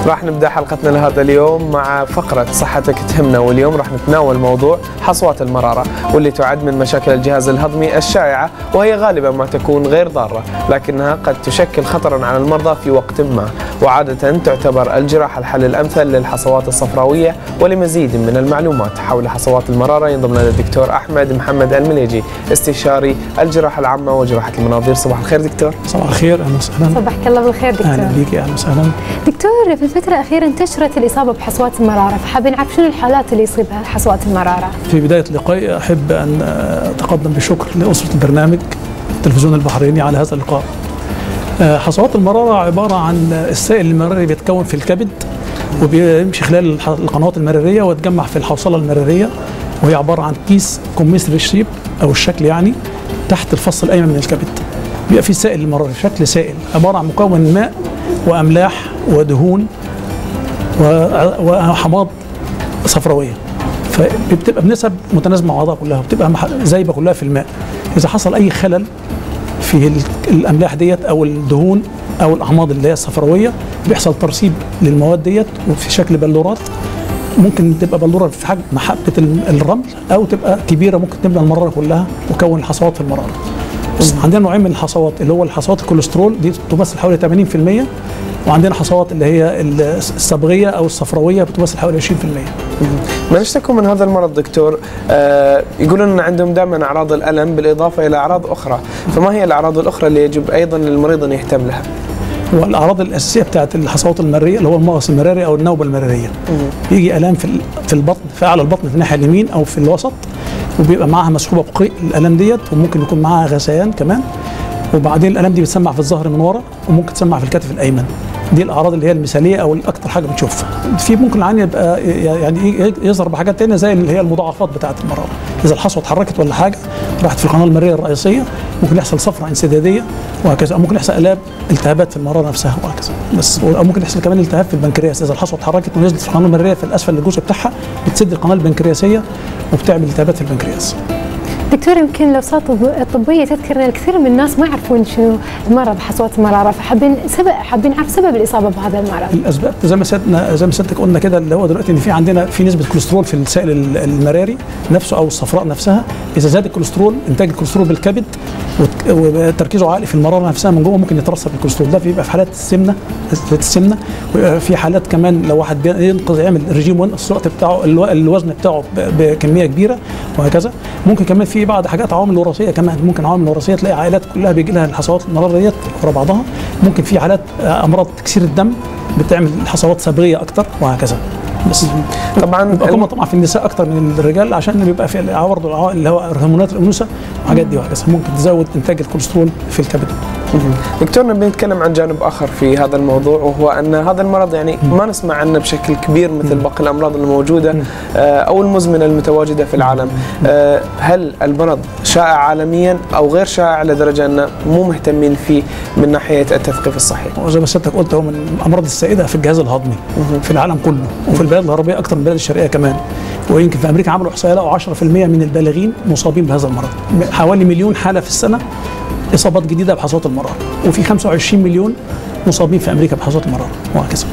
راح نبدا حلقتنا لهذا اليوم مع فقره صحتك تهمنا واليوم راح نتناول موضوع حصوات المراره واللي تعد من مشاكل الجهاز الهضمي الشائعه وهي غالبا ما تكون غير ضاره لكنها قد تشكل خطرا على المرضى في وقت ما وعاده تعتبر الجراحه الحل الامثل للحصوات الصفراويه ولمزيد من المعلومات حول حصوات المراره ينضم لنا الدكتور احمد محمد المليجي استشاري الجراحه العامه وجراحه المناظير صباح الخير دكتور صباح الخير اهلا وسهلا صباحك الله بالخير دكتور اهلا بيك اهلا وسهلا دكتور في الفترة الأخيرة انتشرت الإصابة بحصوات المرارة فحابين نعرف شنو الحالات اللي يصيبها حصوات المرارة في بدايه لقائي احب ان اتقدم بالشكر لاسره البرنامج التلفزيون البحريني على هذا اللقاء آه، حصوات المراره عباره عن السائل المراري بيتكون في الكبد وبيمشي خلال الح- القنوات المراريه ويتجمع في الحوصله المراريه وهي عباره عن كيس كوميسري شيب او الشكل يعني تحت الفص الايمن من الكبد بيبقى فيه سائل مراري شكل سائل عباره عن مكون ماء واملاح ودهون و- وحماض صفراويه فبتبقى بنسب متناسبه مع بعضها كلها بتبقى مح- زايبه كلها في الماء اذا حصل اي خلل في ال- الاملاح ديت او الدهون او الاحماض اللي هي الصفراويه بيحصل ترسيب للمواد ديت وفي شكل بلورات ممكن تبقى بلوره في حجم حبه ال- الرمل او تبقى كبيره ممكن تملى المراره كلها وتكون الحصوات في المراره بس عندنا نوعين من الحصوات اللي هو الحصوات الكوليسترول دي تمثل حوالي 80% وعندنا حصوات اللي هي الصبغيه او الصفراويه بتمثل حوالي 20% من اشتكوا من هذا المرض دكتور آه يقولون ان عندهم دائما اعراض الالم بالاضافه الى اعراض اخرى فما هي الاعراض الاخرى اللي يجب ايضا للمريض ان يهتم لها والاعراض الاساسيه بتاعت الحصوات المريه اللي هو المغص المراري او النوبه المراريه بيجي الام في ال- في البطن في اعلى البطن في الناحيه اليمين او في الوسط وبيبقى معاها مسحوبه بقيء الالم ديت وممكن يكون معاها غثيان كمان وبعدين الالم دي بتسمع في الظهر من ورا وممكن تسمع في الكتف الايمن دي الاعراض اللي هي المثاليه او الاكثر حاجه بنشوفها في ممكن العين يبقى يعني يظهر بحاجات تانية زي اللي هي المضاعفات بتاعه المراره اذا الحصوه اتحركت ولا حاجه راحت في القناه المريه الرئيسيه ممكن يحصل صفرة انسداديه وهكذا او ممكن يحصل الام التهابات في المراره نفسها وهكذا بس او ممكن يحصل كمان التهاب في البنكرياس اذا الحصوه اتحركت ونزلت في القناه المريه في الاسفل الجزء بتاعها بتسد القناه البنكرياسيه وبتعمل التهابات في البنكرياس دكتور يمكن لو صارت الطبية تذكر ان الكثير من الناس ما يعرفون شنو مرض حصوات المرارة فحابين سبب حابين نعرف سبب الإصابة بهذا المرض الاسباب زي ما سيدنا زي ما سيادتك قلنا كده اللي هو دلوقتي ان في عندنا في نسبه كوليسترول في السائل ال- المراري نفسه او الصفراء نفسها اذا زاد الكوليسترول انتاج الكوليسترول بالكبد وت- وتركيزه عالي في المراره نفسها من جوه ممكن يترسب الكوليسترول ده بيبقى في حالات السمنه حالات السمنه ويبقى في حالات كمان لو واحد بينقذ يعمل رجيم وينقص الوقت بتاعه الو- الوزن بتاعه ب- بكميه كبيره وهكذا ممكن كمان في بعض حاجات عوامل وراثيه كمان ممكن عوامل وراثيه تلاقي عائلات كلها بيجي لها الحصوات المراره ديت ورا بعضها ممكن في حالات آه، امراض تكسير الدم بتعمل حصوات صبغيه اكتر وهكذا بس طبعا بيبقى كمان طبعا في النساء اكتر من الرجال عشان بيبقى في برضه العوائل اللي هو هرمونات الانوثه والحاجات دي وهكذا ممكن تزود انتاج الكوليسترول في الكبد دكتور نبي نتكلم عن جانب اخر في هذا الموضوع وهو ان هذا المرض يعني ما نسمع عنه بشكل كبير مثل باقي الامراض الموجوده آه، او المزمنه المتواجده في العالم آه، هل المرض شائع عالميا او غير شائع لدرجه ان مو مهتمين فيه من ناحيه التثقيف الصحي وزي ما سيادتك قلت هو من الامراض السائده في الجهاز الهضمي في العالم كله وفي البلاد الغربيه اكثر من البلاد الشرقيه كمان ويمكن في امريكا عملوا احصائيه لقوا 10% من البالغين مصابين بهذا المرض حوالي مليون حاله في السنه اصابات جديده بحصوات المراره وفي 25 مليون مصابين في امريكا بحصوات المراره وهكذا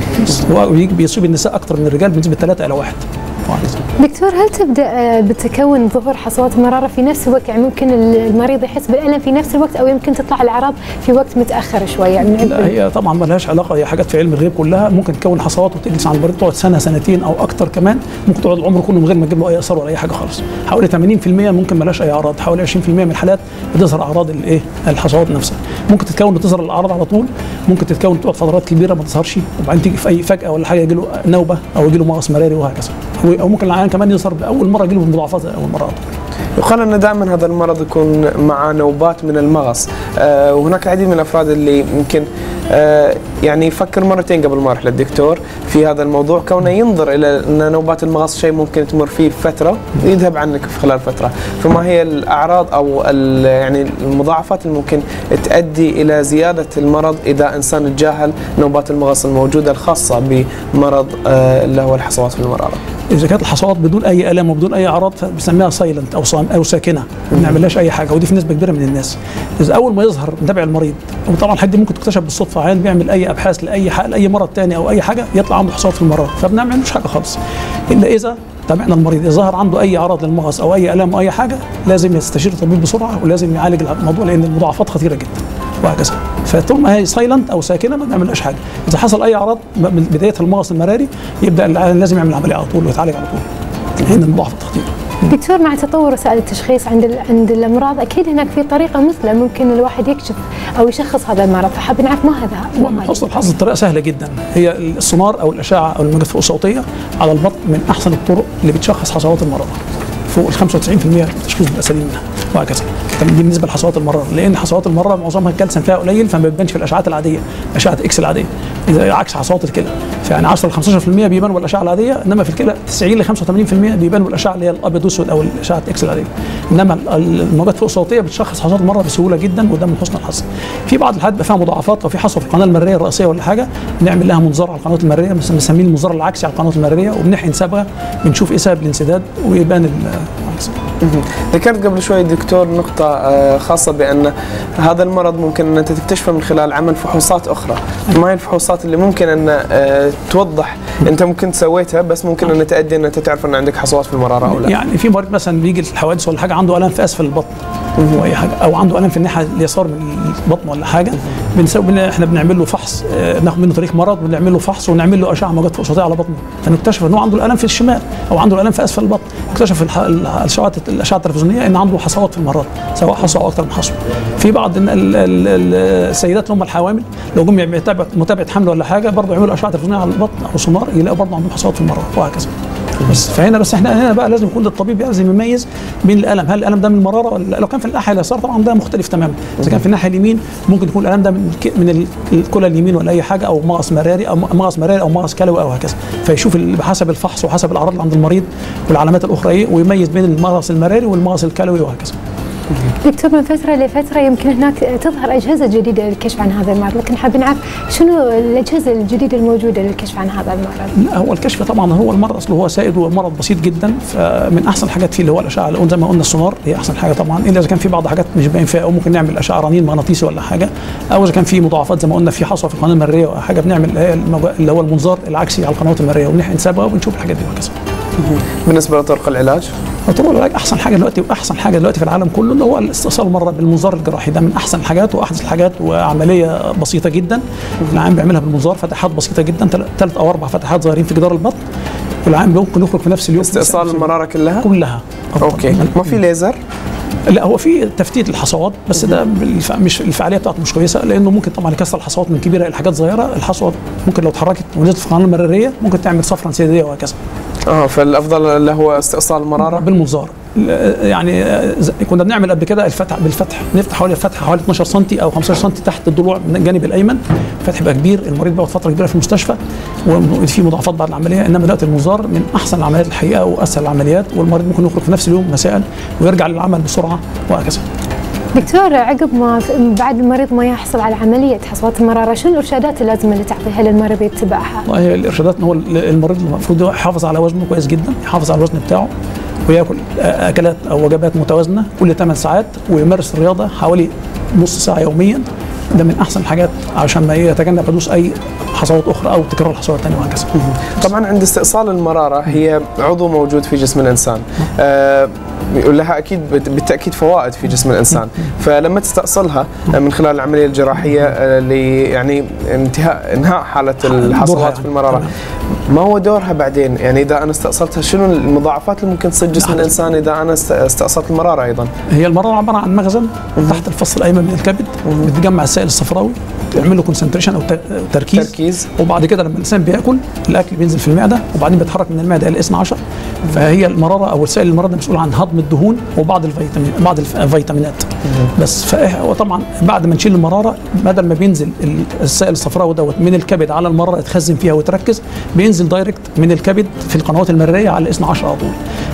هو بيصيب النساء اكثر من الرجال بنسبه 3 الى 1 وهكذا دكتور هل تبدأ آه، بتكون ظهور حصوات مرارة في نفس الوقت يعني ممكن المريض يحس بالألم في نفس الوقت أو يمكن تطلع الأعراض في وقت متأخر شوي يعني لا هي طبعا ما لهاش علاقه هي حاجات في علم الغيب كلها ممكن تكون حصوات وتجلس عند المريض تقعد سنه سنتين او اكتر كمان ممكن تقعد العمر كله من غير ما تجيب له اي اثر ولا اي حاجه خالص حوالي 80% ممكن ما لهاش اي اعراض حوالي 20% من الحالات بتظهر اعراض الايه الحصوات نفسها ممكن تتكون وتظهر الاعراض على طول ممكن تتكون تقعد فترات كبيره ما تظهرش وبعدين تيجي في اي فجاه ولا حاجه يجي له نوبه او يجي له مغص مراري وهكذا او ممكن العيان كمان يظهر باول مره يجي له مضاعفات اول مره يقال ان دائما هذا المرض يكون مع نوبات من المغص آه وهناك العديد من الافراد اللي يمكن آه يعني يفكر مرتين قبل ما يروح للدكتور في هذا الموضوع كونه ينظر الى ان نوبات المغص شيء ممكن تمر فيه فتره يذهب عنك في خلال فتره فما هي الاعراض او يعني المضاعفات اللي ممكن تؤدي الى زياده المرض اذا انسان تجاهل نوبات المغص الموجوده الخاصه بمرض آه اللي هو الحصوات في المراره اذا كانت الحصوات بدون اي الم وبدون اي اعراض بنسميها سايلنت او صام او ساكنه ما بنعملهاش اي حاجه ودي في نسبه كبيره من الناس اذا اول ما يظهر نتابع المريض وطبعا الحاجات دي ممكن تكتشف بالصدفه عيان بيعمل اي ابحاث لاي حق لاي مرض تاني او اي حاجه يطلع عنده حصوات في المرض فما بنعملوش حاجه خالص الا اذا تابعنا المريض اذا ظهر عنده اي اعراض للمغص او اي الام او اي حاجه لازم يستشير الطبيب بسرعه ولازم يعالج الموضوع لان المضاعفات خطيره جدا وهكذا فطول ما هي سايلنت او ساكنه ما بنعملهاش حاجه اذا حصل اي اعراض من بدايه المغص المراري يبدا العيان لازم يعمل عمليه على طول ويتعالج على طول لان المضاعفات خطيره دكتور مع تطور وسائل التشخيص عند ال- عند الامراض اكيد هناك في طريقه مثلى ممكن الواحد يكشف او يشخص هذا المرض فحاب نعرف ما هذا من ما حسن هذا الحظ الطريقه سهله جدا هي السونار او الاشعه او الموجات فوق الصوتيه على البطن من احسن الطرق اللي بتشخص حصوات المرض فوق ال 95% التشخيص بيبقى سليم منها وهكذا طبعاً دي بالنسبه لحصوات المرض لان حصوات المرض معظمها الكالسيوم فيها قليل فما بيبانش في الاشعات العاديه اشعه اكس العاديه اذا عكس حصوات الكلى فيعني 10 ل 15% بيبانوا بالاشعه العاديه انما في الكلى 90 ل 85% بيبانوا بالاشعه اللي هي الابيض والاسود او الاشعه اكس العاديه انما ال- الموجات فوق الصوتيه بتشخص حصوات المرض بسهوله جدا وده من حسن الحظ في بعض الحالات بيبقى فيها مضاعفات لو في حصوه في القناه المريه الرئيسيه ولا حاجه بنعمل لها منظار على القناه المريه بس بنسميه المنظار العكسي على القناه المريه وبنحقن صبغه بنشوف ايه سبب الانسداد ويبان ال- العكس. ذكرت قبل شوي دكتور نقطة آه، خاصة بأن هذا المرض ممكن أن أنت تكتشفه من خلال عمل فحوصات أخرى ما هي الفحوصات اللي ممكن أن آه، توضح أنت ممكن سويتها بس ممكن أن تؤدي أن أنت تعرف أن عندك حصوات في المرارة أو لا يعني في مريض مثلا بيجي الحوادث ولا حاجه عنده الم في اسفل البطن او اي حاجه او عنده الم في الناحيه اليسار من البطن ولا حاجه بنسوي بن- احنا بنعمل له فحص آه، ناخد منه تاريخ مرض ونعمل له فحص ونعمل له اشعه موجات فوق صوتيه على بطنه فنكتشف ان هو عنده الالم في الشمال او عنده الالم في اسفل البطن اكتشف الح- الاشعه الاشعه التلفزيونيه ان عنده حصوات في المرات سواء حصوه او اكثر من حصوه في بعض ال- ال- ال- السيدات اللي هم الحوامل لو جم يتابع متابعه حمل ولا حاجه برضه يعملوا اشعه تلفزيونيه على البطن او سونار يلاقوا برضه عندهم حصوات في المرات وهكذا بس فهنا بس احنا هنا بقى لازم يكون الطبيب لازم يميز بين الالم هل الالم ده من المراره ولا لا؟ لو كان في الناحيه اليسار طبعا ده مختلف تماما اذا كان في الناحيه اليمين ممكن يكون الالم ده من الك- من ال- الكلى اليمين ولا اي حاجه او مغص مراري او مغص مراري او مغص كلوي او هكذا فيشوف ال- بحسب الفحص وحسب الاعراض اللي عند المريض والعلامات الاخرى ايه ويميز بين المغص المراري والمغص الكلوي وهكذا دكتور من فتره لفتره يمكن هناك تظهر اجهزه جديده للكشف عن هذا المرض لكن حاب نعرف شنو الاجهزه الجديده الموجوده للكشف عن هذا المرض لا هو الكشف طبعا هو المرض اصله هو سائد ومرض بسيط جدا فمن احسن الحاجات فيه اللي هو الاشعه اللي زي ما قلنا السونار هي احسن حاجه طبعا الا اذا كان في بعض حاجات مش باين فيها او ممكن نعمل اشعه رنين مغناطيسي ولا حاجه او اذا كان في مضاعفات زي ما قلنا في حصوه في القناه المريه او حاجه بنعمل اللي هي الموج- اللي هو المنظار العكسي على القنوات المريه ونحقن صبغه وبنشوف الحاجات دي وهكذا بالنسبة لطرق العلاج طرق العلاج احسن حاجه دلوقتي واحسن حاجه دلوقتي في العالم كله اللي هو الاستئصال المره بالمنظار الجراحي ده من احسن الحاجات واحدث الحاجات وعمليه بسيطه جدا العام بيعملها بالمنظار فتحات بسيطه جدا ثلاث او اربع فتحات صغيرين في جدار البطن والعام ممكن يخرج في نفس اليوم استئصال المرارة كلها كلها أوكي ما في ليزر لا هو في تفتيت الحصوات بس ده بالف... مش الفعاليه بتاعته مش كويسه لانه ممكن طبعا يكسر الحصوات من كبيره الى حاجات صغيره الحصوه ممكن لو اتحركت ونزلت في القناه المراريه ممكن تعمل صفرة انسداديه وهكذا اه فالافضل اللي هو استئصال المراره بالمنظار يعني ز- كنا بنعمل قبل كده الفتح بالفتح نفتح حوالي الفتحه حوالي 12 سم او 15 سم تحت الضلوع من الجانب الايمن الفتح يبقى كبير المريض بيقعد فتره كبيره في المستشفى وفي مضاعفات بعد العمليه انما دلوقتي المنظار من احسن العمليات الحقيقه واسهل العمليات والمريض ممكن يخرج في نفس اليوم مساء ويرجع للعمل بسرعه وهكذا دكتور عقب ما بعد المريض ما يحصل على عمليه حصوات المراره شنو الارشادات اللازمه اللي تعطيها للمريض يتبعها؟ والله هي الارشادات ان هو المريض المفروض يحافظ على وزنه كويس جدا يحافظ على الوزن بتاعه وياكل اكلات او وجبات متوازنه كل 8 ساعات ويمارس الرياضه حوالي نص ساعه يوميا ده من احسن الحاجات عشان ما يتجنب حدوث اي حصوات اخرى او تكرار الحصوات الثانيه وهكذا طبعا عند استئصال المراره هي عضو موجود في جسم الانسان آه ولها اكيد بت- بالتاكيد فوائد في جسم الانسان فلما تستأصلها آه، من خلال العمليه الجراحيه آه، ل يعني انتهاء انهاء حاله الحصوات يعني. في المراره تمام. ما هو دورها بعدين يعني اذا انا استأصلتها شنو المضاعفات اللي ممكن تصيب جسم لحظة. الانسان اذا انا است- استأصلت المراره ايضا هي المراره عباره عن مخزن تحت الفص الايمن من الكبد بتجمع السائل الصفراوي تعمل له كونسنتريشن او ت- تركيز تركيز وبعد كده لما الانسان بياكل الاكل بينزل في المعده وبعدين بيتحرك من المعده الى الاثنى عشر فهي المراره او السائل المراره مسؤول عن هضم الدهون وبعض الفيتامين بعض الف- الفيتامينات بس فإح- وطبعا بعد ما نشيل المراره بدل ما بينزل ال- السائل الصفراوي دوت من الكبد على المراره يتخزن فيها ويتركز بينزل دايركت من الكبد في القنوات المراريه على الاثنى عشر على طول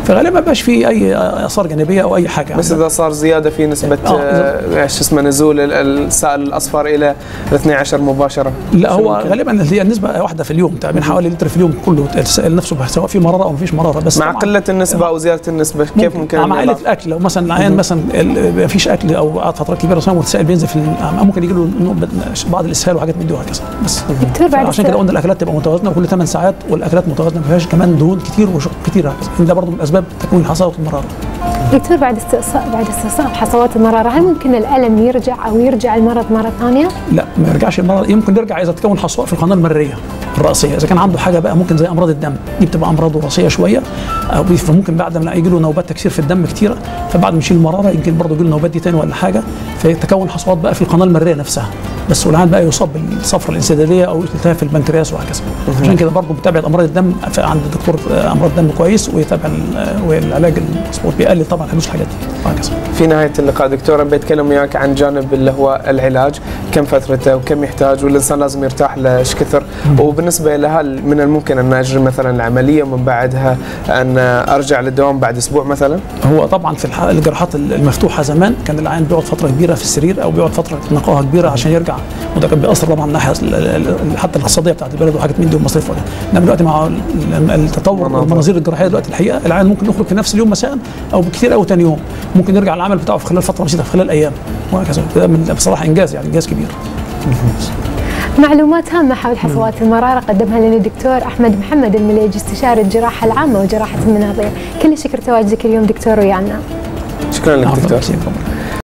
فغالبا ما بقاش في اي اثار جانبيه او اي حاجه بس اذا صار زياده في نسبه آه، آه، شو اسمه نزول ال- السائل الاصفر الى 12 مباشره لا شو هو ممكن؟ غالبا هي النسبه واحده في اليوم تقريبا حوالي لتر في اليوم كله السائل نفسه سواء في مراره او ما فيش مراره بس مع طبعاً قله النسبه او زياده النسبه كيف ممكن مع قله الإضافة؟ الاكل لو مثلا العيان مثلا ال- ما فيش اكل او قعد فترات كبيره صام والسائل بينزل في ال- ممكن يجي له نوع من- بعض الاسهال وحاجات من دي وهكذا بس دكتور بعد عشان كده الس- قلنا الاكلات تبقى متوازنه كل 8 ساعات والاكلات متوازنه ما فيهاش كمان دهون كتير وشق كتير ده برضه من اسباب تكوين حصوات المراره دكتور بعد استئصال بعد استئصال حصوات المراره هل ممكن الالم يرجع او يرجع المرض مره ثانيه؟ لا ما يرجعش المرض يمكن يرجع اذا تكون حصوات في القناه المريه الرئيسيه اذا كان عنده حاجه بقى ممكن زي امراض الدم دي بتبقى امراض وراثيه شويه او بي- فممكن بعد ما يجي له نوبات تكسير في الدم كتيره فبعد ما يشيل المراره يمكن برضه يجي له نوبات دي تاني ولا حاجه فيتكون حصوات بقى في القناه المريه نفسها بس والعيان بقى يصاب بالصفرة الانسداديه او التهاب في البنكرياس وهكذا عشان كده برضه متابعه امراض الدم ف- عند دكتور آه، امراض دم كويس ويتابع ال- آه، والعلاج المظبوط بيقلل طبعا حدوث الحاجات دي وهكذا في نهايه اللقاء دكتور أنا بتكلم وياك عن جانب اللي هو العلاج كم فترته وكم يحتاج والانسان لازم يرتاح لش كثر وبالنسبه له هل من الممكن ان اجري مثلا العمليه ومن بعدها ان ارجع للدوام بعد اسبوع مثلا؟ هو طبعا في الح- الجراحات المفتوحه زمان كان العيان بيقعد فتره كبيره في السرير او بيقعد فتره نقاهه كبيره عشان يرجع وده كان بيأثر طبعا من الناحيه ال- ال- ال- حتى الاقتصاديه بتاعت البلد وحاجات من دي والمصاريف وده انما دلوقتي مع ال- التطور مناظر. والمناظير الجراحيه دلوقتي الحقيقه العيان ممكن يخرج في نفس اليوم مساء او بكثير قوي ثاني يوم ممكن يرجع العمل بتاعه في خلال فتره بسيطه في خلال ايام وهكذا ده من بصراحه انجاز يعني انجاز كبير معلومات هامه حول حصوات المراره قدمها لنا الدكتور احمد محمد المليجي استشاري الجراحه العامه وجراحه المناظير كل الشكر تواجدك اليوم دكتور ويانا شكرا لك عفواً، دكتور كثير.